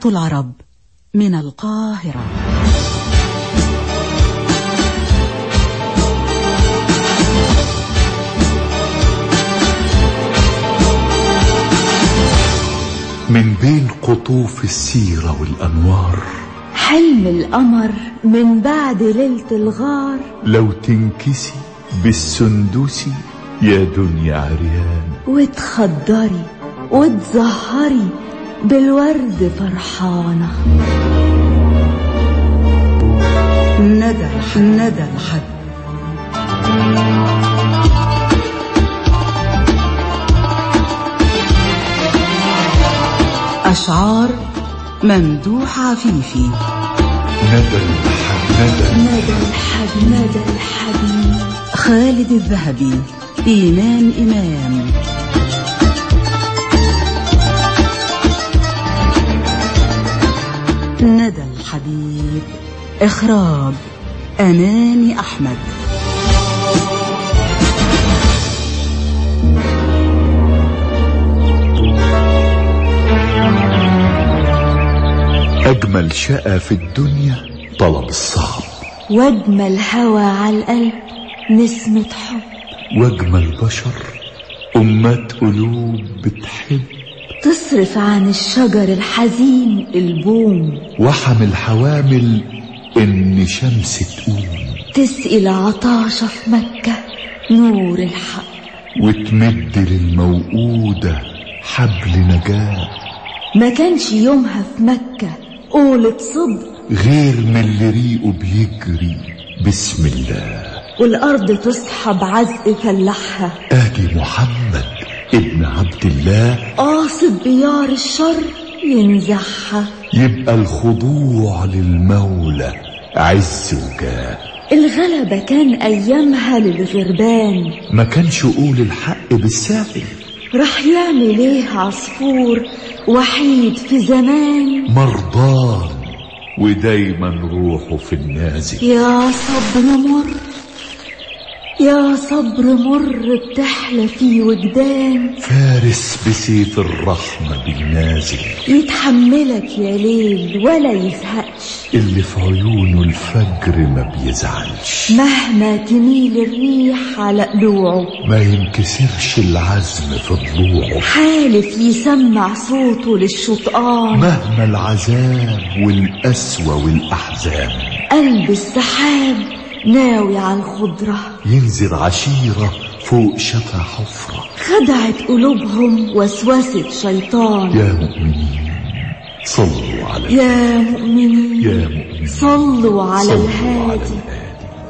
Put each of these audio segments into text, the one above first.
العرب من القاهرة من بين قطوف السيرة والأنوار حلم القمر من بعد ليلة الغار لو تنكسي بالسندوسي يا دنيا عريان وتخدري وتزهري بالورد فرحانة ندى الحد ندى الحد أشعار ممدوح عفيفي ندى الحد ندى ندى الحب ندى الحبيب خالد الذهبي إيمان إمام ندى الحبيب إخراج أماني أحمد أجمل شقة في الدنيا طلب الصعب واجمل هوى على القلب نسمة حب وأجمل بشر أمات قلوب بتحب تصرف عن الشجر الحزين البوم وحم الحوامل إن شمس تقوم تسقي العطاشة في مكة نور الحق وتمد للموؤودة حبل نجاة ما كانش يومها في مكة قولة صدق غير من اللي ريقه بيجري بسم الله والأرض تصحى بعزق فلاحها آدي محمد ابن عبد الله قاصد بيار الشر ينزحها يبقى الخضوع للمولى عز وجاه الغلبة كان أيامها للغربان ما كانش قول الحق بالساهل راح يعمل ايه عصفور وحيد في زمان مرضان ودايما روحه في النازل يا صبر مر يا صبر مر بتحلى فيه وجدان فارس بسيف الرحمة بالنازل يتحملك يا ليل ولا يزهقش اللي في عيونه الفجر ما بيزعلش مهما تميل الريح على قلوعه ما ينكسرش العزم في ضلوعه حالف يسمع صوته للشطآن مهما العذاب والقسوة والأحزان قلب السحاب ناوي على الخضرة ينزل عشيرة فوق شفا حفرة خدعت قلوبهم وسوسة شيطان يا مؤمنين صلوا على يا مؤمنين يا مؤمنين صلوا على صلوا على الهادي الهادي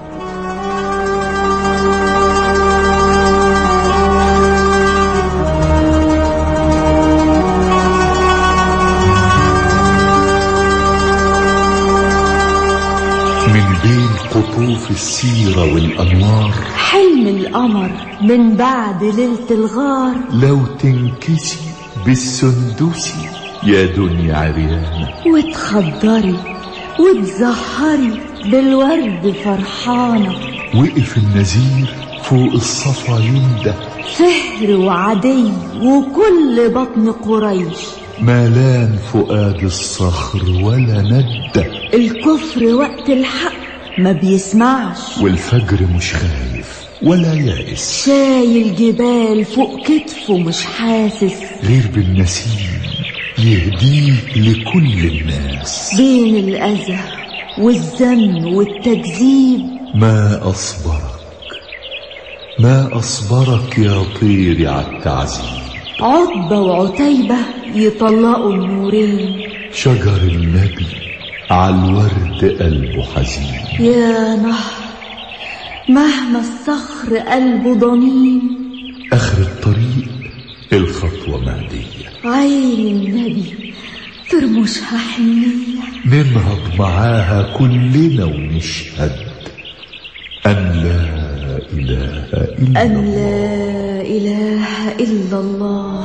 من بين قطوف السيرة والأنوار حلم القمر من بعد ليلة الغار لو تنكسي بالسندوسي يا دنيا عريانة وتخضري وتزهري بالورد فرحانة وقف النذير فوق الصفا ينده فهر وعدي وكل بطن قريش مالان فؤاد الصخر ولا ندى الكفر وقت الحق ما بيسمعش والفجر مش خايف ولا يائس شايل جبال فوق كتفه مش حاسس غير بالنسيم يهديه لكل الناس بين الأذى والذم والتكذيب ما أصبرك ما أصبرك يا طيري على التعذيب عتبة وعتيبة يطلقوا النورين شجر النبي على الورد قلبه حزين يا نهر مهما الصخر قلبه ضنين آخر الطريق الخطوة مهدية عين النبي ترمشها حنية ننهض معاها كلنا ونشهد أن لا إله إلا أن الله لا إله إلا الله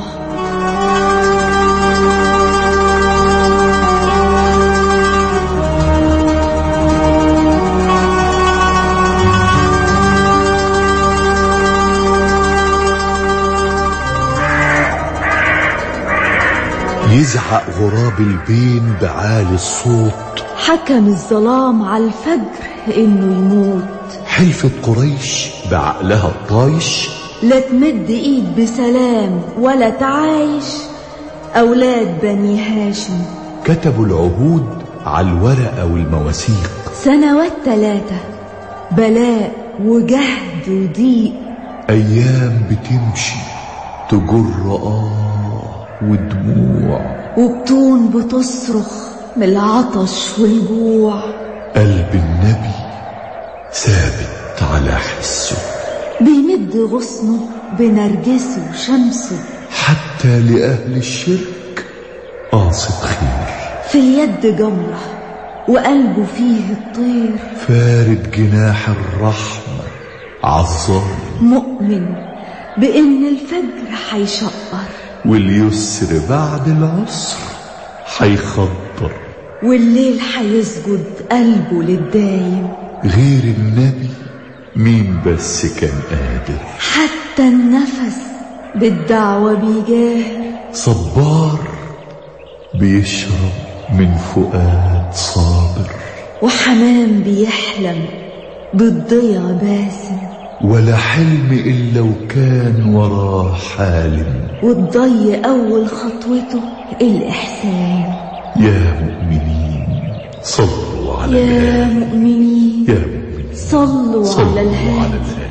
يزعق غراب البين بعالي الصوت حكم الظلام على الفجر إنه يموت حلفت قريش بعقلها الطايش لا تمد إيد بسلام ولا تعايش أولاد بني هاشم كتبوا العهود على الورقة والمواثيق سنوات ثلاثة بلاء وجهد وضيق أيام بتمشي تجر آه ودموع وبطون بتصرخ من العطش والجوع قلب النبي ثابت على حسه بيمد غصنه بنرجسه وشمسه حتى لأهل الشرك قاصد خير في اليد جمرة وقلبه فيه الطير فارد جناح الرحمة عالظالم مؤمن بإن الفجر هيشقر واليسر بعد العسر هيخضر والليل هيسجد قلبه للدايم غير النبي مين بس كان قادر حتى النفس بالدعوة بيجاهر صبار بيشرب من فؤاد صابر وحمام بيحلم بالضيا باسم ولا حلم إلا وكان وراه حالم والضي أول خطوته الإحسان يا مؤمنين صلوا على يا الهادي مؤمنين يا مؤمنين صلوا صلوا على على الهادي الهادي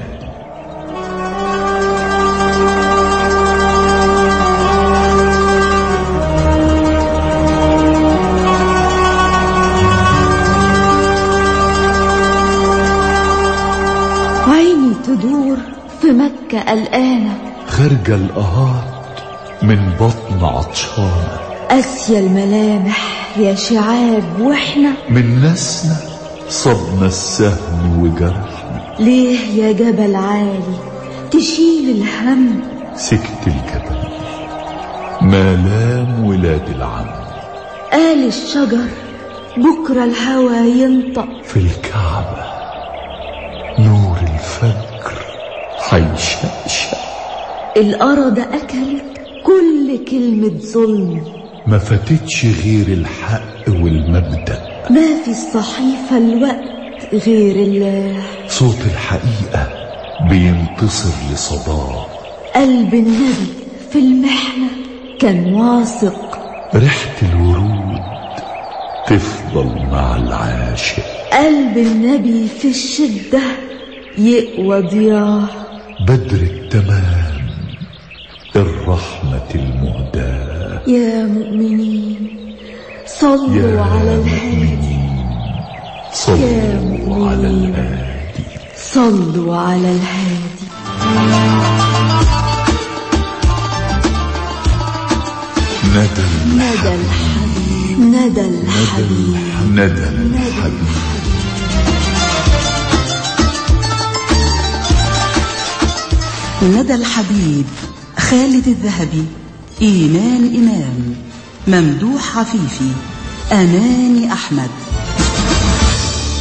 عيني تدور في مكة قلقانة خارجة الأهات من بطن عطشانة قاسية الملامح يا شعاب واحنا من ناسنا صبنا السهم وجرحنا ليه يا جبل عالي تشيل الهم سكت الجبل ما لام ولاد العم قال الشجر بكرة الهوى ينطق في الكعبة نور الفجر حيشقشق الأرض أكلت كل كلمة ظلم ما فاتتش غير الحق والمبدأ ما في الصحيفة الوقت غير الله صوت الحقيقة بينتصر لصداه قلب النبي في المحنة كان واثق ريحة الورود تفضل مع العاشق قلب النبي في الشدة يقوى ضياه بدر التمام الرحمة المهداة يا مؤمنين صلوا يا على الهادي مؤمنين يا صلوا مؤمنين. على الهادي صلوا على الهادي ندى ندى الحبيب ندى الحبيب ندى الحبيب ندى الحبيب خالد الذهبي إيمان إمام ممدوح عفيفي أماني أحمد